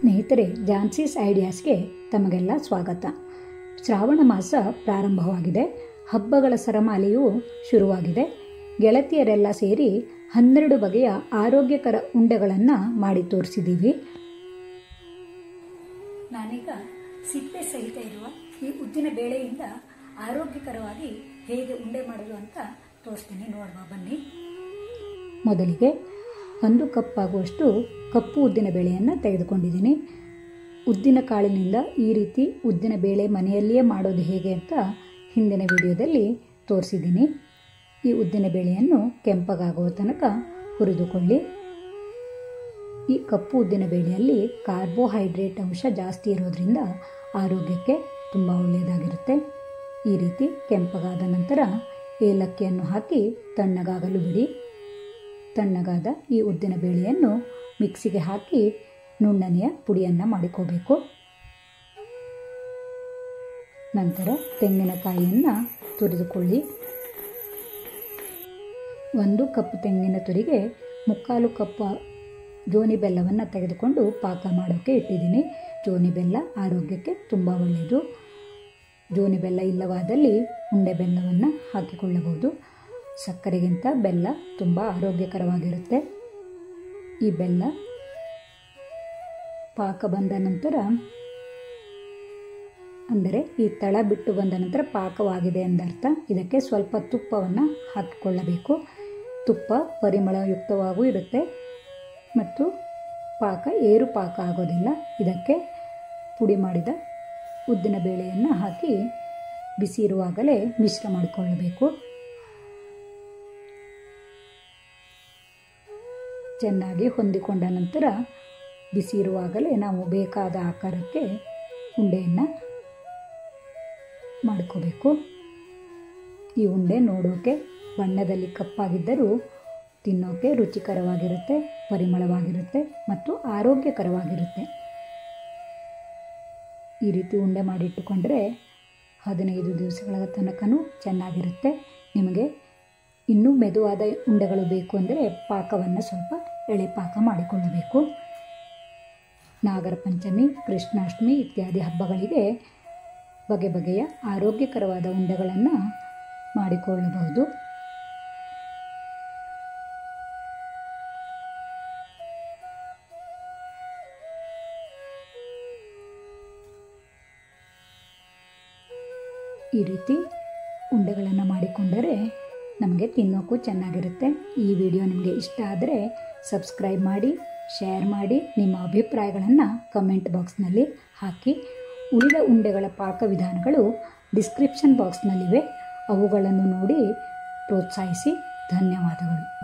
ಸ್ನೇಹಿತರೆ ಜಾನ್ಸೀಸ್ ಐಡಿಯಾಸ್ಗೆ ತಮಗೆಲ್ಲ ಸ್ವಾಗತ ಶ್ರಾವಣ ಮಾಸ ಪ್ರಾರಂಭವಾಗಿದೆ ಹಬ್ಬಗಳ ಸರಮಾಲೆಯು ಶುರುವಾಗಿದೆ ಗೆಳತಿಯರೆಲ್ಲ ಸೇರಿ ಹನ್ನೆರಡು ಬಗೆಯ ಆರೋಗ್ಯಕರ ಉಂಡೆಗಳನ್ನು ಮಾಡಿ ತೋರಿಸಿದ್ದೀವಿ ನಾನೀಗ ಸಿಪ್ಪೆ ಸಹಿತ ಇರುವ ಈ ಉದ್ದಿನ ಬೇಳೆಯಿಂದ ಆರೋಗ್ಯಕರವಾಗಿ ಹೇಗೆ ಉಂಡೆ ಮಾಡೋದು ಅಂತ ತೋರಿಸ್ತೀನಿ ನೋಡುವ ಬನ್ನಿ ಮೊದಲಿಗೆ ಒಂದು ಕಪ್ ಆಗುವಷ್ಟು ಕಪ್ಪು ಉದ್ದಿನ ಬೇಳೆಯನ್ನು ತೆಗೆದುಕೊಂಡಿದ್ದೀನಿ ಉದ್ದಿನ ಕಾಳಿನಿಂದ ಈ ರೀತಿ ಉದ್ದಿನ ಬೇಳೆ ಮನೆಯಲ್ಲಿಯೇ ಮಾಡೋದು ಹೇಗೆ ಅಂತ ಹಿಂದಿನ ವಿಡಿಯೋದಲ್ಲಿ ತೋರಿಸಿದ್ದೀನಿ ಈ ಉದ್ದಿನ ಬೇಳೆಯನ್ನು ಕೆಂಪಗಾಗುವ ತನಕ ಹುರಿದುಕೊಳ್ಳಿ ಈ ಕಪ್ಪು ಉದ್ದಿನ ಬೇಳೆಯಲ್ಲಿ ಕಾರ್ಬೋಹೈಡ್ರೇಟ್ ಅಂಶ ಜಾಸ್ತಿ ಇರೋದ್ರಿಂದ ಆರೋಗ್ಯಕ್ಕೆ ತುಂಬ ಒಳ್ಳೆಯದಾಗಿರುತ್ತೆ ಈ ರೀತಿ ಕೆಂಪಗಾದ ನಂತರ ಏಲಕ್ಕಿಯನ್ನು ಹಾಕಿ ತಣ್ಣಗಾಗಲು ಬಿಡಿ ತಣ್ಣಗಾದ ಈ ಉದ್ದಿನ ಬೇಳೆಯನ್ನು ಮಿಕ್ಸಿಗೆ ಹಾಕಿ ನುಣ್ಣನೆಯ ಪುಡಿಯನ್ನು ಮಾಡಿಕೋಬೇಕು ನಂತರ ತೆಂಗಿನಕಾಯಿಯನ್ನು ತುರಿದುಕೊಳ್ಳಿ ಒಂದು ಕಪ್ ತೆಂಗಿನ ತುರಿಗೆ ಮುಕ್ಕಾಲು ಕಪ್ ಜೋನಿ ಬೆಲ್ಲವನ್ನು ತೆಗೆದುಕೊಂಡು ಪಾಕ ಮಾಡೋಕ್ಕೆ ಇಟ್ಟಿದ್ದೀನಿ ಜೋನಿ ಬೆಲ್ಲ ಆರೋಗ್ಯಕ್ಕೆ ತುಂಬ ಒಳ್ಳೆಯದು ಜೋನಿ ಬೆಲ್ಲ ಇಲ್ಲವಾದಲ್ಲಿ ಉಂಡೆ ಬೆಲ್ಲವನ್ನು ಹಾಕಿಕೊಳ್ಳಬಹುದು ಸಕ್ಕರೆಗಿಂತ ಬೆಲ್ಲ ತುಂಬ ಆರೋಗ್ಯಕರವಾಗಿರುತ್ತೆ ಈ ಬೆಲ್ಲ ಪಾಕ ಬಂದ ನಂತರ ಅಂದರೆ ಈ ತಳ ಬಿಟ್ಟು ಬಂದ ನಂತರ ಪಾಕವಾಗಿದೆ ಎಂದರ್ಥ ಇದಕ್ಕೆ ಸ್ವಲ್ಪ ತುಪ್ಪವನ್ನು ಹಾಕಿಕೊಳ್ಳಬೇಕು ತುಪ್ಪ ಪರಿಮಳಯುಕ್ತವಾಗೂ ಇರುತ್ತೆ ಮತ್ತು ಪಾಕ ಏರು ಪಾಕ ಆಗೋದಿಲ್ಲ ಇದಕ್ಕೆ ಪುಡಿ ಮಾಡಿದ ಉದ್ದಿನ ಬೇಳೆಯನ್ನು ಹಾಕಿ ಬಿಸಿ ಇರುವಾಗಲೇ ಮಿಶ್ರ ಮಾಡಿಕೊಳ್ಳಬೇಕು ಚೆನ್ನಾಗಿ ಹೊಂದಿಕೊಂಡ ನಂತರ ಬಿಸಿ ಇರುವಾಗಲೇ ನಾವು ಬೇಕಾದ ಆಕಾರಕ್ಕೆ ಉಂಡೆಯನ್ನು ಮಾಡ್ಕೋಬೇಕು ಈ ಉಂಡೆ ನೋಡೋಕೆ ಬಣ್ಣದಲ್ಲಿ ಕಪ್ಪಾಗಿದ್ದರೂ ತಿನ್ನೋಕೆ ರುಚಿಕರವಾಗಿರುತ್ತೆ ಪರಿಮಳವಾಗಿರುತ್ತೆ ಮತ್ತು ಆರೋಗ್ಯಕರವಾಗಿರುತ್ತೆ ಈ ರೀತಿ ಉಂಡೆ ಮಾಡಿಟ್ಟುಕೊಂಡ್ರೆ ಹದಿನೈದು ದಿವಸಗಳ ತನಕನೂ ಚೆನ್ನಾಗಿರುತ್ತೆ ನಿಮಗೆ ಇನ್ನೂ ಮೆದುವಾದ ಉಂಡೆಗಳು ಬೇಕು ಅಂದರೆ ಪಾಕವನ್ನು ಸ್ವಲ್ಪ ಎಳೆ ಪಾಕ ಮಾಡಿಕೊಳ್ಳಬೇಕು ನಾಗರ ಪಂಚಮಿ ಕೃಷ್ಣಾಷ್ಟಮಿ ಇತ್ಯಾದಿ ಹಬ್ಬಗಳಿಗೆ ಬಗೆ ಬಗೆಯ ಆರೋಗ್ಯಕರವಾದ ಉಂಡೆಗಳನ್ನು ಮಾಡಿಕೊಳ್ಳಬಹುದು ಈ ರೀತಿ ಉಂಡೆಗಳನ್ನು ಮಾಡಿಕೊಂಡರೆ ನಮಗೆ ತಿನ್ನೋಕ್ಕೂ ಚೆನ್ನಾಗಿರುತ್ತೆ ಈ ವಿಡಿಯೋ ನಿಮಗೆ ಇಷ್ಟ ಆದರೆ ಸಬ್ಸ್ಕ್ರೈಬ್ ಮಾಡಿ ಶೇರ್ ಮಾಡಿ ನಿಮ್ಮ ಅಭಿಪ್ರಾಯಗಳನ್ನು ಕಮೆಂಟ್ ಬಾಕ್ಸ್ನಲ್ಲಿ ಹಾಕಿ ಉಳಿದ ಉಂಡೆಗಳ ಪಾಕವಿಧಾನಗಳು ಡಿಸ್ಕ್ರಿಪ್ಷನ್ ಬಾಕ್ಸ್ನಲ್ಲಿವೆ ಅವುಗಳನ್ನು ನೋಡಿ ಪ್ರೋತ್ಸಾಹಿಸಿ ಧನ್ಯವಾದಗಳು